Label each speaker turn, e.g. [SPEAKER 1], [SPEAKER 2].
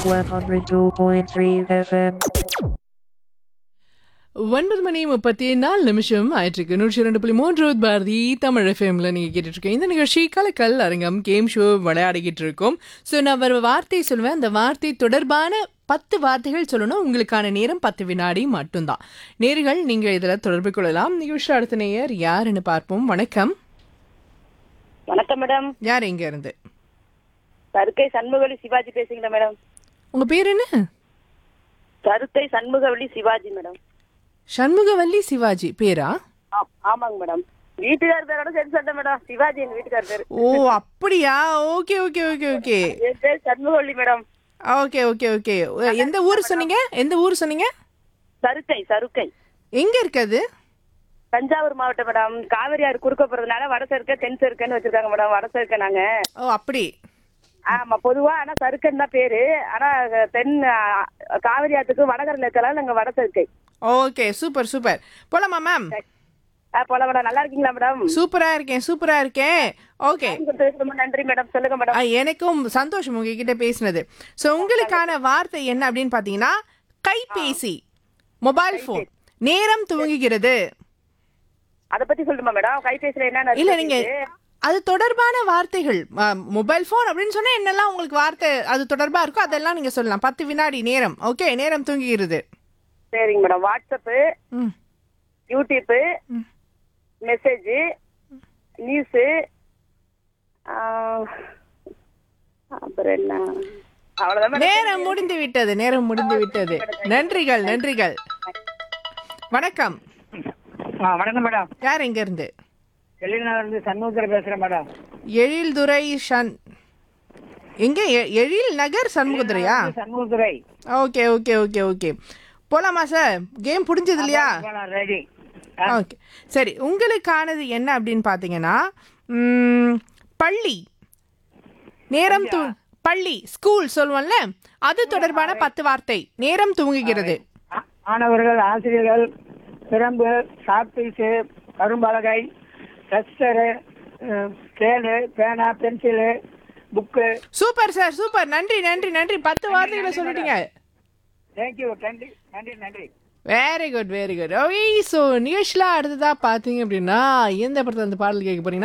[SPEAKER 1] 102.3 FM.
[SPEAKER 2] ஒன்பது மணி முப்பத்தி நாலு நிமிஷம் ஆயிட்டிருக்கு நூற்றி இரண்டு புள்ளி மூன்று பாரதி தமிழ் எஃப்எம்ல நீங்க கேட்டுட்டு இருக்கீங்க இந்த நிகழ்ச்சி கலக்கல் அரங்கம் கேம் ஷோ விளையாடிக்கிட்டு இருக்கோம் ஸோ நான் ஒரு வார்த்தை சொல்லுவேன் அந்த வார்த்தை தொடர்பான பத்து வார்த்தைகள் சொல்லணும் உங்களுக்கான நேரம் பத்து வினாடி மட்டும்தான் நேர்கள் நீங்க இதுல தொடர்பு கொள்ளலாம் நிகழ்ச்சி அடுத்த நேயர் யாருன்னு பார்ப்போம் வணக்கம்
[SPEAKER 3] வணக்கம் மேடம்
[SPEAKER 2] யார் எங்க இருந்து
[SPEAKER 3] சருக்கை சண்முகவழி சிவாஜி பேசுங்களா மேடம்
[SPEAKER 2] உங்க பேர் என்ன
[SPEAKER 3] சருக்கை சண்முகவழி சிவாஜி மேடம்
[SPEAKER 2] சண்முகவல்லி சிவாஜி பேரா
[SPEAKER 3] ஆ- ஆமாங்க மேடம் வீட்டுக்கார் பேரோட சேர்த்து சொல்றேன் மேடம் சிவாஜி எங்க வீட்டுக்கார் பேரு
[SPEAKER 2] ஓ அப்படியா ஓகே ஓகே ஓகே ஓகே
[SPEAKER 3] என் பேர் Shanmugavalli madam
[SPEAKER 2] okay okay okay எந்த ஊர் சொன்னீங்க எந்த ஊர் சொன்னீங்க
[SPEAKER 3] சருக்கை சருக்கை
[SPEAKER 2] எங்க இருக்குது
[SPEAKER 3] தஞ்சாவூர் மாவட்டம் மேடம் காவிரி ஆறு குறுக்க போறதுனால வட சருக்கை தென் சருக்கைன்னு வச்சிருக்காங்க மேடம் வட சருக்கை நாங்க
[SPEAKER 2] ஓ அப்படி
[SPEAKER 3] ஆமா பொதுவா ஆனா சருக்கன் தான் பேரு ஆனா தென் ஆ, காவிரி ஆத்துக்கு வடகரில் இருக்கலாம் நாங்க Vada Sarukkai
[SPEAKER 2] okay super super போலாமா மேம்
[SPEAKER 3] ஆ, போல மேடம் நல்லா இருக்கீங்களா மேடம்
[SPEAKER 2] சூப்பரா இருக்கேன் சூப்பரா இருக்கேன் ஓகே
[SPEAKER 3] ரொம்ப நன்றி மேடம் சொல்லுங்க மேடம்
[SPEAKER 2] ஆ, எனக்கும் சந்தோஷம் உங்ககிட்ட பேசினது ஸோ உங்களுக்கான வார்த்தை என்ன அப்படின்னு பார்த்தீங்கன்னா கைபேசி மொபைல் ஃபோன் நேரம் துவங்குகிறது
[SPEAKER 3] அத பத்தி சொல்லுமா மேடம் கைபேசியில என்ன
[SPEAKER 2] இல்ல நீங்க அது தொடர்பான வார்த்தைகள் மொபைல் ஃபோன் அப்படின்னு சொன்னா என்னெல்லாம் உங்களுக்கு வார்த்தை அது தொடர்பா இருக்கோ அதெல்லாம் நீங்க சொல்லலாம் பத்து வினாடி நேரம் ஓகே நேரம் தூங்குகிறது
[SPEAKER 3] சரிங்க மேடம் வாட்ஸ்அப்பு
[SPEAKER 2] ம்
[SPEAKER 3] யூடியூப்பு
[SPEAKER 2] ம்.
[SPEAKER 3] மெசேஜ் நியூஸு அப்புறம் என்ன அவ்வளவுதான் மேடம்
[SPEAKER 2] நேரம் முடிந்து விட்டது நேரம் முடிந்து விட்டது நன்றிகள் நன்றிகள் வணக்கம்
[SPEAKER 4] ஆ வணக்கம் மேடம்
[SPEAKER 2] யார் எங்க இருந்து
[SPEAKER 4] வெளிநாடு சண்முகத்தில் பேசுகிறேன் மேடம்
[SPEAKER 2] எழில்துறை ஷன் எங்க எ- எழில் நகர் சண்முகதுரையா
[SPEAKER 4] Shanmugathurai
[SPEAKER 2] okay okay okay okay போலாமா சார் கேம் புடிஞ்சது இல்லையா
[SPEAKER 4] ரெடி
[SPEAKER 2] ஓகே சரி உங்களுக்கானது என்ன அப்படின்னு பார்த்தீங்கன்னா ம், பள்ளி நேரம் து பள்ளி ஸ்கூல் சொல்லுவோம்ல அது தொடர்பான பத்து வார்த்தை நேரம் துவங்குகிறது
[SPEAKER 4] மாணவர்கள் ஆசிரியர்கள் பிரம்பு சாப்பீஸு கரும்பலகை டஸ்டரு ஸ்கேலு பேனா pencil book
[SPEAKER 2] super sir super நன்றி நன்றி நன்றி பத்து வார்த்தைகளை சொல்லிட்டீங்க
[SPEAKER 4] தேங்க்யூ நன்றி நன்றி நன்றி
[SPEAKER 2] very good very good okay so நிகழ்ச்சியில் அடுத்ததாக பார்த்தீங்க அப்படின்னா எந்த படத்தில் அந்த பாடல் கேட்க போறீங்கன்னா